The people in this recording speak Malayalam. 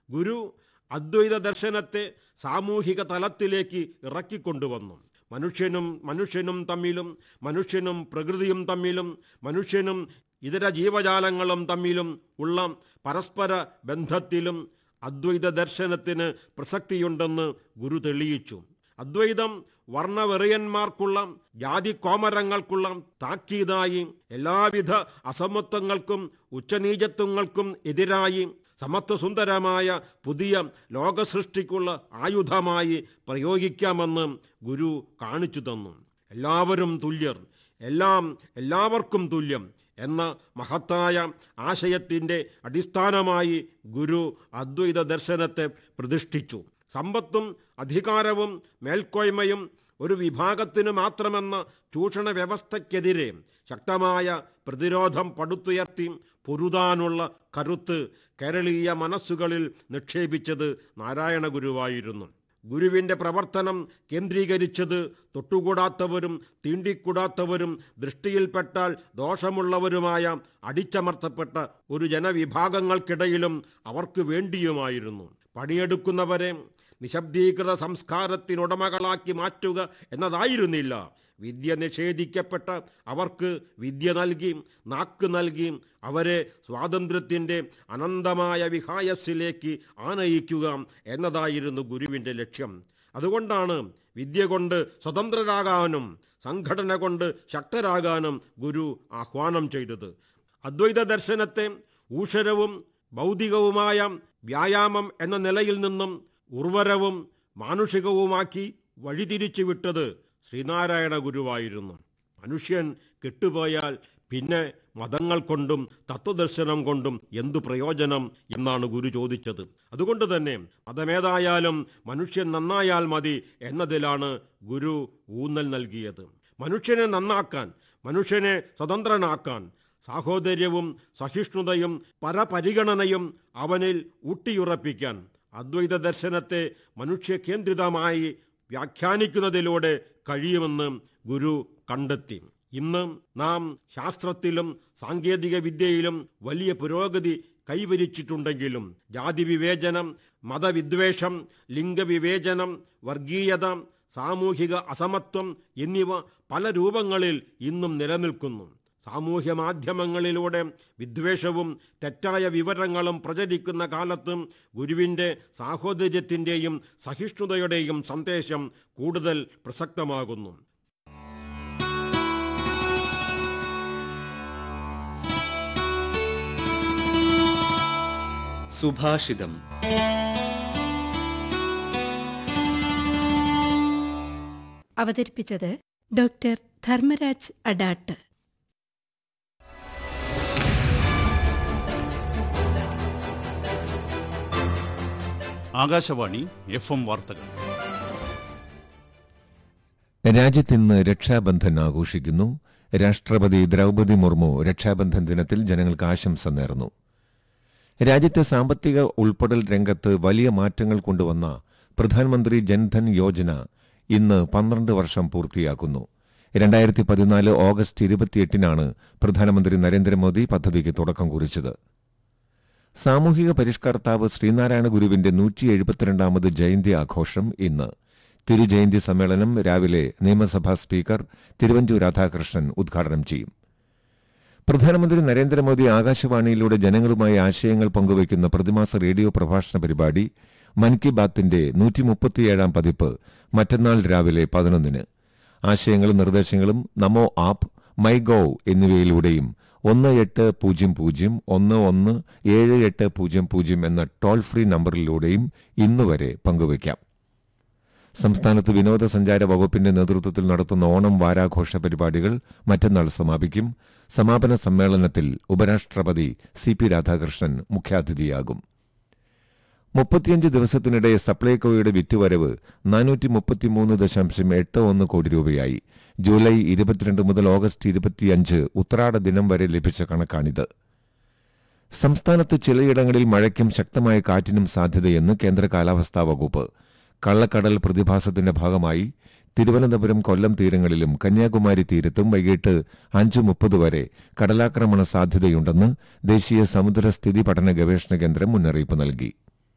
ഗുരു അദ്വൈത ദർശനത്തെ സാമൂഹിക തലത്തിലേക്ക് ഇറക്കിക്കൊണ്ടുവന്നു മനുഷ്യനും മനുഷ്യനും തമ്മിലും മനുഷ്യനും പ്രകൃതിയും തമ്മിലും മനുഷ്യനും ഇതര ജീവജാലങ്ങളും തമ്മിലും ഉള്ള പരസ്പര ബന്ധത്തിലും അദ്വൈത ദർശനത്തിന് പ്രസക്തിയുണ്ടെന്ന് ഗുരു തെളിയിച്ചു അദ്വൈതം വർണ്ണവെറിയന്മാർക്കുള്ള ജാതി കോമരങ്ങൾക്കുള്ള താക്കീതായി എല്ലാവിധ അസമത്വങ്ങൾക്കും ഉച്ചനീചത്വങ്ങൾക്കും എതിരായി സമത്വസുന്ദരമായ പുതിയ ലോകസൃഷ്ടിക്കുള്ള ആയുധമായി പ്രയോഗിക്കാമെന്ന് ഗുരു കാണിച്ചു തന്നു എല്ലാവരും തുല്യർ എല്ലാം എല്ലാവർക്കും തുല്യം എന്ന മഹത്തായ ആശയത്തിൻ്റെ അടിസ്ഥാനമായി ഗുരു അദ്വൈത ദർശനത്തെ പ്രതിഷ്ഠിച്ചു സമ്പത്തും അധികാരവും മേൽക്കോയ്മയും ഒരു വിഭാഗത്തിന് മാത്രമെന്ന ചൂഷണ വ്യവസ്ഥയ്ക്കെതിരെ ശക്തമായ പ്രതിരോധം പടുത്തുയർത്തി പൊരുതാനുള്ള കരുത്ത് കേരളീയ മനസ്സുകളിൽ നിക്ഷേപിച്ചത് നാരായണ ഗുരുവായിരുന്നു ഗുരുവിൻ്റെ പ്രവർത്തനം കേന്ദ്രീകരിച്ചത് തൊട്ടുകൂടാത്തവരും തീണ്ടിക്കൂടാത്തവരും ദൃഷ്ടിയിൽപ്പെട്ടാൽ ദോഷമുള്ളവരുമായ അടിച്ചമർത്തപ്പെട്ട ഒരു ജനവിഭാഗങ്ങൾക്കിടയിലും അവർക്ക് വേണ്ടിയുമായിരുന്നു പണിയെടുക്കുന്നവരെ നിശബ്ദീകൃത സംസ്കാരത്തിനുടമകളാക്കി മാറ്റുക എന്നതായിരുന്നില്ല വിദ്യ നിഷേധിക്കപ്പെട്ട അവർക്ക് വിദ്യ നൽകി നാക്ക് നൽകി അവരെ സ്വാതന്ത്ര്യത്തിൻ്റെ അനന്തമായ വിഹായസിലേക്ക് ആനയിക്കുക എന്നതായിരുന്നു ഗുരുവിൻ്റെ ലക്ഷ്യം അതുകൊണ്ടാണ് വിദ്യ കൊണ്ട് സ്വതന്ത്രരാകാനും സംഘടന കൊണ്ട് ശക്തരാകാനും ഗുരു ആഹ്വാനം ചെയ്തത് അദ്വൈത ദർശനത്തെ ഊഷരവും ഭൗതികവുമായ വ്യായാമം എന്ന നിലയിൽ നിന്നും ഉർവരവും മാനുഷികവുമാക്കി വഴിതിരിച്ചു വിട്ടത് ശ്രീനാരായണ ഗുരുവായിരുന്നു മനുഷ്യൻ കെട്ടുപോയാൽ പിന്നെ മതങ്ങൾ കൊണ്ടും തത്വദർശനം കൊണ്ടും എന്തു പ്രയോജനം എന്നാണ് ഗുരു ചോദിച്ചത് അതുകൊണ്ട് തന്നെ മതമേതായാലും മനുഷ്യൻ നന്നായാൽ മതി എന്നതിലാണ് ഗുരു ഊന്നൽ നൽകിയത് മനുഷ്യനെ നന്നാക്കാൻ മനുഷ്യനെ സ്വതന്ത്രനാക്കാൻ സാഹോദര്യവും സഹിഷ്ണുതയും പരപരിഗണനയും അവനിൽ ഊട്ടിയുറപ്പിക്കാൻ അദ്വൈത ദർശനത്തെ മനുഷ്യകേന്ദ്രിതമായി വ്യാഖ്യാനിക്കുന്നതിലൂടെ കഴിയുമെന്ന് ഗുരു കണ്ടെത്തി ഇന്ന് നാം ശാസ്ത്രത്തിലും സാങ്കേതിക വിദ്യയിലും വലിയ പുരോഗതി കൈവരിച്ചിട്ടുണ്ടെങ്കിലും ജാതി വിവേചനം മതവിദ്വേഷം ലിംഗവിവേചനം വർഗീയത സാമൂഹിക അസമത്വം എന്നിവ പല രൂപങ്ങളിൽ ഇന്നും നിലനിൽക്കുന്നു സാമൂഹ്യ മാധ്യമങ്ങളിലൂടെ വിദ്വേഷവും തെറ്റായ വിവരങ്ങളും പ്രചരിക്കുന്ന കാലത്തും ഗുരുവിൻ്റെ സാഹോദര്യത്തിൻ്റെയും സഹിഷ്ണുതയുടെയും സന്ദേശം കൂടുതൽ പ്രസക്തമാകുന്നു സുഭാഷിതം അവതരിപ്പിച്ചത് doctor Dharmaraj Adat Akashvani F M വാർത്തകൾ രാജ്യത്തിന്ന് രക്ഷാബന്ധൻ ആഘോഷിക്കുന്നു രാഷ്ട്രപതി ദ്രൗപദി മുർമു രക്ഷാബന്ധൻ ദിനത്തിൽ ജനങ്ങൾക്ക് ആശംസ നേർന്നു രാജ്യത്തെ സാമ്പത്തിക ഉൾപ്പെടൽ രംഗത്ത് വലിയ മാറ്റങ്ങൾ കൊണ്ടുവന്ന പ്രധാനമന്ത്രി ജൻധൻ യോജന ഇന്ന് പന്ത്രണ്ട് വർഷം പൂർത്തിയാക്കുന്നു രണ്ടായിരത്തി പതിനാല് ഓഗസ്റ്റ് ഇരുപത്തിയെട്ടിനാണ് പ്രധാനമന്ത്രി നരേന്ദ്രമോദി പദ്ധതിക്ക് തുടക്കം കുറിച്ചത് സാമൂഹിക പരിഷ്കർത്താവ് ശ്രീനാരായണ ഗുരുവിന്റെ നൂറ്റി എഴുപത്തിരണ്ടാമത് ജയന്തി ആഘോഷം ഇന്ന് തിരുജയന്തി സമ്മേളനം രാവിലെ നിയമസഭാ സ്പീക്കർ തിരുവഞ്ചൂർ രാധാകൃഷ്ണൻ ഉദ്ഘാടനം ചെയ്യും പ്രധാനമന്ത്രി നരേന്ദ്രമോദി ആകാശവാണിയിലൂടെ ജനങ്ങളുമായി ആശയങ്ങൾ പങ്കുവയ്ക്കുന്ന പ്രതിമാസ റേഡിയോ പ്രഭാഷണ പരിപാടി മൻ കി ബാത്തിന്റെ നൂറ്റി മുപ്പത്തിയേഴാം പതിപ്പ് മറ്റന്നാൾ രാവിലെ പതിനൊന്നിന് ആശയങ്ങളും നിർദ്ദേശങ്ങളും നമോ ആപ്പ് മൈ ഗോവ് എന്നിവയിലൂടെയും ഒന്ന് എട്ട് പൂജ്യം പൂജ്യം ഒന്ന് ഒന്ന് ഏഴ് എട്ട് പൂജ്യം പൂജ്യം എന്ന ടോൾ ഫ്രീ നമ്പറിലൂടെയും ഇന്നുവരെ പങ്കുവയ്ക്കാം സംസ്ഥാനത്ത് വിനോദസഞ്ചാര വകുപ്പിന്റെ നേതൃത്വത്തിൽ നടത്തുന്ന ഓണം വാരാഘോഷ പരിപാടികൾ മറ്റന്നാൾ സമാപിക്കും സമാപന സമ്മേളനത്തിൽ ഉപരാഷ്ട്രപതി സി പി രാധാകൃഷ്ണൻ മുഖ്യാതിഥിയാകും മുപ്പത്തിയഞ്ച് ദിവസത്തിനിടെ സപ്ലൈകോയുടെ വിറ്റുവരവ് നാനൂറ്റി മുപ്പത്തിമൂന്ന് ദശാംശം എട്ട് ഒന്ന് കോടി രൂപയായി ജൂലൈ ഇരുപത്തിരണ്ട് മുതൽ ഓഗസ്റ്റ് ഇരുപത്തിയഞ്ച് ഉത്രാട ദിനം വരെ ലഭിച്ച കണക്കാണിത് സംസ്ഥാനത്ത് ചിലയിടങ്ങളിൽ മഴയ്ക്കും ശക്തമായ കാറ്റിനും സാധ്യതയെന്ന് കേന്ദ്ര കാലാവസ്ഥാ വകുപ്പ് കള്ളക്കടൽ പ്രതിഭാസത്തിന്റെ ഭാഗമായി തിരുവനന്തപുരം കൊല്ലം തീരങ്ങളിലും കന്യാകുമാരി തീരത്തും വൈകിട്ട് അഞ്ച് മുപ്പത് വരെ കടലാക്രമണ സാധ്യതയുണ്ടെന്ന് ദേശീയ സമുദ്രസ്ഥിതി പഠന ഗവേഷണ കേന്ദ്രം മുന്നറിയിപ്പ് നൽകി